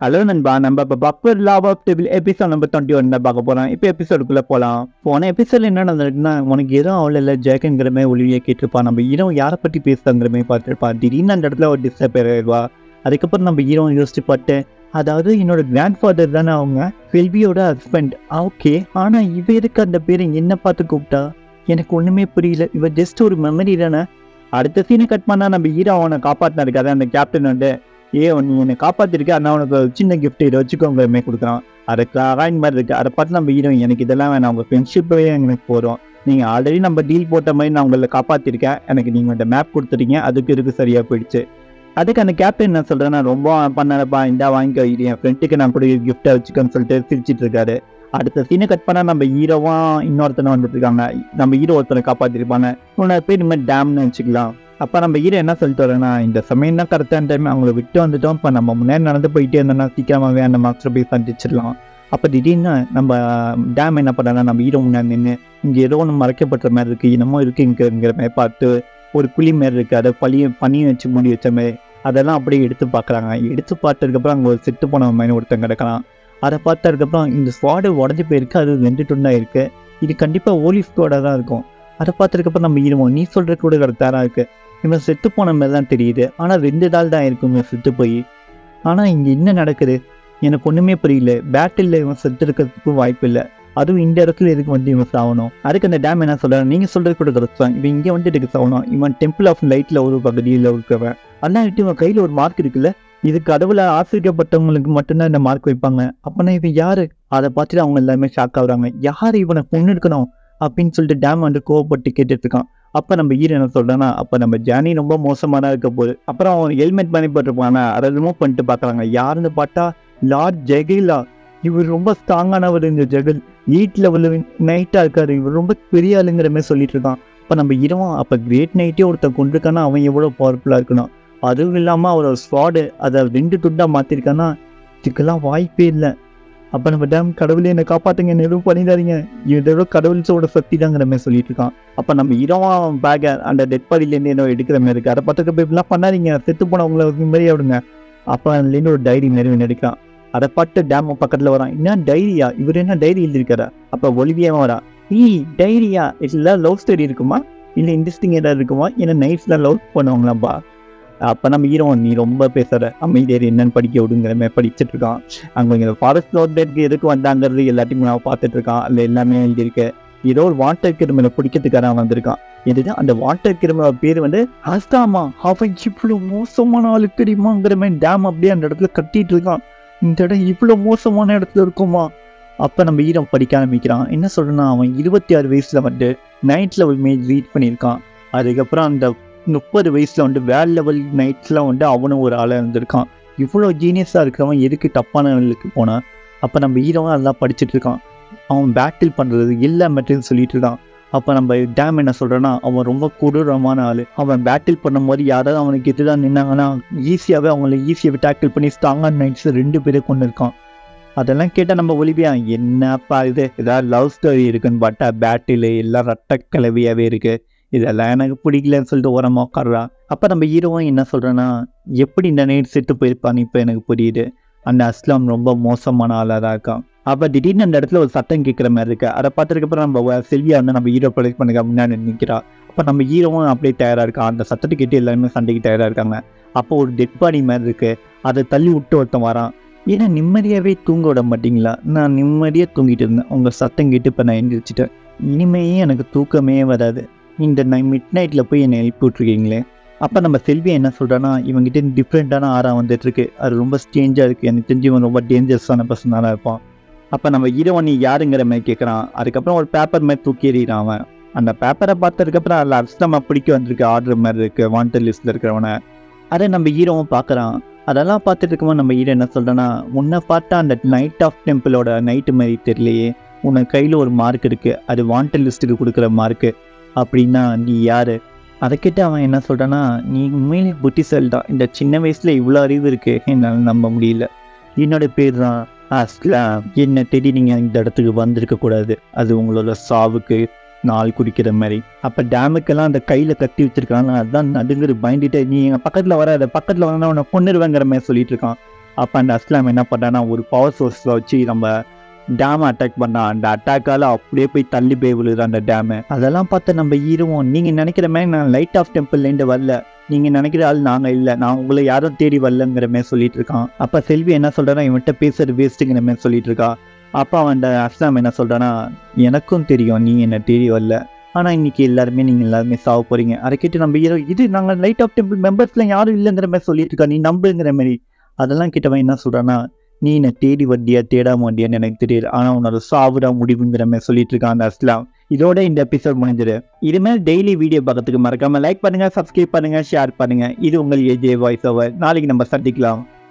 hello நண்பா நம்ம இப்போ பப்பர் லாவ் of table episode number twenty one பார்க்க போகிறோம் இப்போ எபிசோடுக்குள்ளே போகலாம் போன எபிசோட் என்ன நடந்திருக்குன்னா உனக்கு எதுவும் அவ்வளோ இல்லை ஜேக்குங்கிற மாதிரி ஒளிவியை கேட்டிருப்பா நம்ம ஹீரோ யாரை பற்றி பேசுகிற மாதிரி பார்த்துருப்பா திடீர்னு அந்த இடத்துல ஒரு டிஸ்டர்ப் ஆயிடுவா அதுக்கப்புறம் நம்ம ஹீரோ யோசிச்சு பார்த்து அதாவது என்னோட கிராண்ட் ஃபாதர் தானே அவங்க செல்வியோட ஹஸ்பண்ட் ஓகே ஆனால் இவ எதுக்கு அந்த பேரை என்ன பார்த்து கூப்பிட்டா எனக்கு ஒன்றுமே புரியல இவ ஜஸ்ட் ஒரு மெமரி தானே அடுத்த சீனை கட் பண்ணால் நம்ம ஹீரோ அவனை காப்பாற்றினா இருக்காது அந்த கேப்டன் வந்து ஏ நீ என்னை காப்பாற்றிருக்க ஆனால் உனக்கு ஒரு சின்ன gift இதை வச்சுக்கோங்கிற மாதிரி கொடுக்குறான் அதுக்கு அராயின் மாதிரி இருக்குது அதை பார்த்து நம்ம ஹீரோ எனக்கு இதெல்லாம் வேணாம் உங்கள் ஃப்ரெண்ட்ஷிப்பே எனக்கு போகிறோம் நீங்கள் ஆல்ரெடி நம்ம டீல் போட்ட மாதிரி நான் உங்களை காப்பாற்றிருக்கேன் எனக்கு நீங்கள் இந்த மேப் கொடுத்துட்டீங்க அதுக்கு இருக்கு சரியாக போயிடுச்சு அதுக்கு அந்த கேப்டன் என்ன சொல்கிறேன் நான் ரொம்ப பண்ணலப்பா இந்தா வாங்கிக்கோ இது என் ஃப்ரெண்டுக்கு நான் கூட கிஃப்ட்டை வச்சுக்கோன்னு சொல்லிட்டு சிரிச்சிட்டு இருக்காரு அடுத்த சீனை கட் பண்ணால் நம்ம ஹீரோவா இன்னொருத்தனை வந்துட்டு இருக்காங்க நம்ம ஹீரோ ஒருத்தனை காப்பாற்றிருப்பாங்க உன்னோட பேர் இனிமேல் டேம்னு வச்சுக்கலாம் அப்போ நம்ம ஹீரோ என்ன சொல்லிட்டு வரேன்னா இந்த சமயம் தான் கரெக்டான டைம் அவங்கள விட்டு வந்துட்டோம் இப்போ நம்ம முன்னாடி நடந்து போயிட்டே இருந்தோம்னா சீக்கிரமாகவே அந்த மாஸ்டர் போய் சந்திச்சிடலாம் அப்போ திடீர்னு நம்ம டேம் என்ன பண்ணாங்க நம்ம ஹீரோ முன்னாடி நின்று இங்கே ஏதோ ஒன்று மறைக்கப்பட்ட மாதிரி இருக்குது என்னமோ இருக்குங்கிற மாதிரி பார்த்து ஒரு குழி மாதிரி இருக்குது அதை பழிய பனியை வச்சு மூடி வச்ச மாதிரி அதெல்லாம் அப்படியே எடுத்து பார்க்குறாங்க எடுத்து பார்த்ததுக்கப்புறம் அங்கே ஒரு செத்து போன மாதிரி ஒருத்தன் கிடக்கலாம் அதை பார்த்ததுக்கப்புறம் இந்த ஸ்வாடு உடஞ்சி போயிருக்கு அது ரெண்டு துண்டா இருக்குது இது கண்டிப்பாக ஓலி ஸ்குவாடாக தான் இருக்கும் அதை பார்த்ததுக்கப்புறம் நம்ம இருவோம் நீ சொல்கிற கூட கரெக்டாக இருக்குது இவன் செத்து போன மாதிரி தான் தெரியுது ஆனால் ரெண்டு நாள் தான் இருக்கும் இவன் செத்து போய் ஆனால் இங்கே என்ன நடக்குது எனக்கு ஒன்றுமே புரியல பேட்டில் இவன் செத்து இருக்கிறதுக்கு வாய்ப்பு இல்லை அதுவும் இந்த இடத்துல எதுக்கு வந்து இவன் சாகணும் அதுக்கு அந்த டேம் என்ன சொல்கிறான் நீங்கள் சொல்கிறது கூட கரெக்ட் தான் இவன் இங்கே வந்து இதுக்கு சாகணும் இவன் டெம்பிள் ஆஃப் லைட்டில் ஒரு பகுதியில் இருக்கிறவன் அண்ணா விட்டு இவன் கையில் ஒரு மார்க் இருக்குல்ல இது கடவுளை ஆசிரியப்பட்டவங்களுக்கு மட்டும்தான் இந்த மார்க் வைப்பாங்க அப்போனா இவன் யாரு அதை பார்த்துட்டு அவங்க எல்லாருமே ஷாக் ஆகுறாங்க யார் இவனை பொண்ணு இருக்கணும் அப்படின்னு சொல்லிட்டு டேம் வந்து கோவப்பட்டு கேட்டுட்டு இருக்கான் அப்போ நம்ம ஈர என்ன சொல்கிறேன்னா அப்போ நம்ம ஜானி ரொம்ப மோசமான இருக்க போகுது அப்புறம் அவன் ஹெல்மெட் பண்ணி போட்டிருப்பாங்க அதை ரிமூவ் பண்ணிட்டு பார்க்குறாங்க யாருன்னு பார்த்தா லார்ட் ஜெகிலா இவர் ரொம்ப ஸ்ட்ராங்கானவர் இந்த ஜெகல் எயிட் லெவலில் நைட்டாக இருக்காரு இவர் ரொம்ப பெரிய ஆளுங்கிற மாதிரி சொல்லிட்டு இருக்கான் அப்போ நம்ம இரவன் அப்போ கிரேட் நைட்டே ஒருத்தன் கொண்டிருக்கானா அவன் எவ்வளோ பவர்ஃபுல்லாக இருக்கணும் அதுவும் இல்லாமல் அவரோட ஸ்வாடு அதை ரெண்டு துண்டாக மாற்றிருக்கானா இதுக்கெல்லாம் வாய்ப்பே இல்லை அப்போ நம்ம டேம் கடவுளே என்னை காப்பாற்றுங்க என்ன எதுவும் பண்ணிடாதீங்க இதோட கடவுள்ஸோட சக்தி தாங்கிற மாதிரி சொல்லிட்டு இருக்கான் அப்போ நம்ம இரவா பேக்கை அந்த டெட் பாடியிலேருந்து என்ன எடுக்கிற மாதிரி இருக்குது அதை பார்த்துக்க போய் இப்படிலாம் பண்ணாதீங்க செத்து போனவங்கள ஒரு மாதிரி விடுங்க அப்போ அதுலேருந்து ஒரு டைரி நிறைவு எடுக்கிறான் அதை பார்த்து டேம் பக்கத்தில் வரான் என்ன டைரியா இவர் என்ன டைரி எழுதியிருக்காரா அப்போ ஒலிவியாவும் வரா ஈ டைரியா இதில் லவ் ஸ்டோரி இருக்குமா இல்லை இன்ட்ரெஸ்டிங் ஏதாவது இருக்குமா ஏன்னா நைட்ஸில் லவ் பண்ணுவாங்களாம்பா அப்போ நம்ம ஹீரோ நீ ரொம்ப பேசுகிற அமைதியர் என்னன்னு படிக்க விடுங்கிற மாதிரி படிச்சுட்டு இருக்கான் அங்கே இங்கே ஃபாரஸ்ட் ரோட்லேருக்கு எதுக்கு வந்தாங்கிறது எல்லாத்தையும் நான் பார்த்துட்டு இருக்கான் அதில் எல்லாமே எழுதியிருக்கு ஏதோ ஒரு வாட்டர் கிருமியை பிடிக்கிறதுக்காக அவன் வந்திருக்கான் எதுக்கு அந்த வாட்டர் கிருமி பேர் வந்து ஹஸ்தாமா அவன் இவ்வளோ மோசமான ஆளு தெரியுமாங்கிற மாதிரி டேம் அப்படியே அந்த இடத்துல கட்டிட்டு இருக்கான் இந்த இடம் இவ்வளோ மோசமான இடத்துல இருக்குமா அப்போ நம்ம ஈரம் படிக்க ஆரம்பிக்கிறான் என்ன சொல்றேன்னா அவன் இருபத்தி ஆறு வயசில் வந்து நைட் லெவல் மேஜ் ரீட் பண்ணியிருக்கான் அதுக்கப்புறம் அந்த முப்பது வயசில் வந்து வேல் லெவல் நைட்ஸில் வந்து அவனும் ஒரு ஆளாக இருந்திருக்கான் இவ்வளோ ஜீனியஸாக இருக்கிறவன் எதுக்கு தப்பான லெவலுக்கு போனான் அப்போ நம்ம ஹீரோவும் அதெல்லாம் படிச்சுட்டு இருக்கான் அவன் பேட்டில் பண்ணுறது எல்லா மெட்டீரியல் சொல்லிட்டு இருக்கான் அப்போ நம்ம டேம் என்ன சொல்கிறேன்னா அவன் ரொம்ப கொடூரமான ஆள் அவன் பேட்டில் பண்ணும்போது யாராவது அவனுக்கு எதிராக நின்னாங்கன்னா ஈஸியாகவே அவங்கள ஈஸியாகவே டேக்கிள் பண்ணி ஸ்ட்ராங்கான நைட்ஸ் ரெண்டு பேரை கொண்டு இருக்கான் அதெல்லாம் கேட்டால் நம்ம ஒலிபியா என்னப்பா இது ஏதாவது லவ் ஸ்டோரி இருக்குன்னு பார்த்தா பேட்டில் எல்லாம் ரத்த கலவையாகவே இருக்குது இதெல்லாம் எனக்கு பிடிக்கலன்னு சொல்லிட்டு ஓரமாக உட்காடுறா அப்போ நம்ம ஹீரோவும் என்ன சொல்கிறேன்னா எப்படி இந்த நைட் செத்து போயிருப்பான்னு இப்போ எனக்கு புரியுது அந்த அஸ்லாம் ரொம்ப மோசமான ஆளாக தான் இருக்கான் அப்போ திடீர்னு அந்த இடத்துல ஒரு சத்தம் கேட்குற மாதிரி இருக்கு அதை பார்த்ததுக்கப்புறம் நம்ம செல்வியா வந்து நம்ம ஹீரோ ப்ரொடெக்ட் பண்ணுங்க முன்னாடி நிற்கிறா அப்போ நம்ம ஹீரோவும் அப்படியே தயாராக இருக்கான் அந்த சத்தத்தை கேட்டு எல்லாருமே சண்டைக்கு தயாராக இருக்காங்க அப்போ ஒரு டெட் பாடி மாதிரி இருக்கு அதை தள்ளி விட்டு ஒருத்தன் வரான் ஏன்னா நிம்மதியாகவே தூங்க விட மாட்டீங்களா நான் நிம்மதியாக தூங்கிட்டு இருந்தேன் உங்கள் சத்தம் கேட்டு இப்போ நான் எழுந்திரிச்சிட்டேன் இனிமேயே எனக்கு தூக்கமே வராது இந்த நை மிட் நைட்டில் போய் என்னை எழுப்பி விட்ருக்கீங்களே அப்போ நம்ம செல்வியா என்ன சொல்கிறான்னா இவங்ககிட்ட டிஃப்ரெண்ட்டான ஆறா வந்துட்டு இருக்கு அது ரொம்ப ஸ்டேஞ்சாக இருக்குது எனக்கு தெரிஞ்சு இவன் ரொம்ப டேஞ்சரஸான பர்சனாக இருப்பான் அப்போ நம்ம ஹீரோவன் நீ யாருங்கிற மாதிரி கேட்குறான் அதுக்கப்புறம் ஒரு பேப்பர் மாதிரி தூக்கி எறிகிறான் அவன் அந்த பேப்பரை பார்த்ததுக்கப்புறம் அதில் அர்ஸ்டமா பிடிக்க வந்திருக்கு ஆர்டர் மாதிரி இருக்குது வாண்டட் லிஸ்ட்டில் இருக்கிறவனை அதை நம்ம ஹீரோவும் பார்க்குறான் அதெல்லாம் பார்த்துட்டு இருக்கும்போது நம்ம ஹீரோ என்ன சொல்கிறேன்னா உன்னை பார்த்தா அந்த நைட் ஆஃப் டெம்பிளோட நைட்டு மாதிரி தெரியலையே உனக்கு கையில் ஒரு மார்க் இருக்குது அது வாண்டட் லிஸ்ட்டுக்கு கொடுக்குற மார்க்கு அப்படின்னா நீ யார் அதை கேட்டு அவன் என்ன சொல்கிறான்னா நீ உண்மையிலே புத்திசாலி தான் இந்த சின்ன வயசில் இவ்வளோ அறிவு இருக்குது என்னால் நம்ப முடியல என்னோட பேர் தான் அஸ்லாம் என்ன தேடி நீங்கள் இந்த இடத்துக்கு வந்திருக்க கூடாது அது உங்களோட சாவுக்கு நாள் குறிக்கிற மாதிரி அப்போ டேமுக்கெல்லாம் அந்த கையில் கட்டி வச்சிருக்காங்க அதான் நடுங்குது பயந்துட்டு நீ எங்கள் பக்கத்தில் வராத பக்கத்தில் வரனா உன்னை கொண்டுருவேங்கிற மாதிரி சொல்லிட்டு இருக்கான் அப்போ அந்த அஸ்லாம் என்ன பண்ணான்னா ஒரு பவர் சோர்ஸில் வச்சு நம்ம டேமை அட்டாக் பண்ணான் அந்த அட்டாக்கால் அப்படியே போய் தள்ளி போய் விழுது அந்த டேமு அதெல்லாம் பார்த்து நம்ம ஈருவோம் நீங்கள் நினைக்கிற மாதிரி நான் லைட் ஆஃப் டெம்பிள்லேருந்து வரல நீங்கள் நினைக்கிற ஆள் நாங்கள் இல்லை நான் உங்களை யாரும் தேடி வரலங்கிற மாதிரி சொல்லிட்டு இருக்கான் அப்போ செல்வி என்ன சொல்கிறானா இவன்கிட்ட பேசுறது வேஸ்ட்டுங்கிற மாதிரி சொல்லிட்டு இருக்கா அப்பா அவன் அந்த அஸ்லாம் என்ன சொல்கிறானா எனக்கும் தெரியும் நீ என்னை தேடி வரல ஆனால் இன்னைக்கு எல்லாருமே நீங்கள் எல்லாருமே சாவ போகிறீங்க அதை கேட்டு நம்ம ஹீரோ இது நாங்கள் லைட் ஆஃப் டெம்பிள் மெம்பர்ஸில் யாரும் இல்லைங்கிற மாதிரி சொல்லிட்டு இருக்கா நீ நம்புங்கிற மாதிரி அதெல்லாம் கிட்டவன் என்ன சொல்கிறான்னா நீ என்னை தேடி வண்டியா தேடாம வண்டியான்னு எனக்கு தெரியல ஆனால் உன்னோட சாவுடா முடிவுங்கிற மாதிரி சொல்லிட்டு இருக்கான் அந்த அஸ்லாம் இதோட இந்த எபிசோட் முடிஞ்சிடு இதுமாதிரி டெய்லி வீடியோ பார்க்கறதுக்கு மறக்காம லைக் பண்ணுங்க சப்ஸ்கிரைப் பண்ணுங்க ஷேர் பண்ணுங்க இது உங்கள் ஏஜே வாய்ஸ் ஓவர் நாளைக்கு நம்ம சந்திக்கலாம்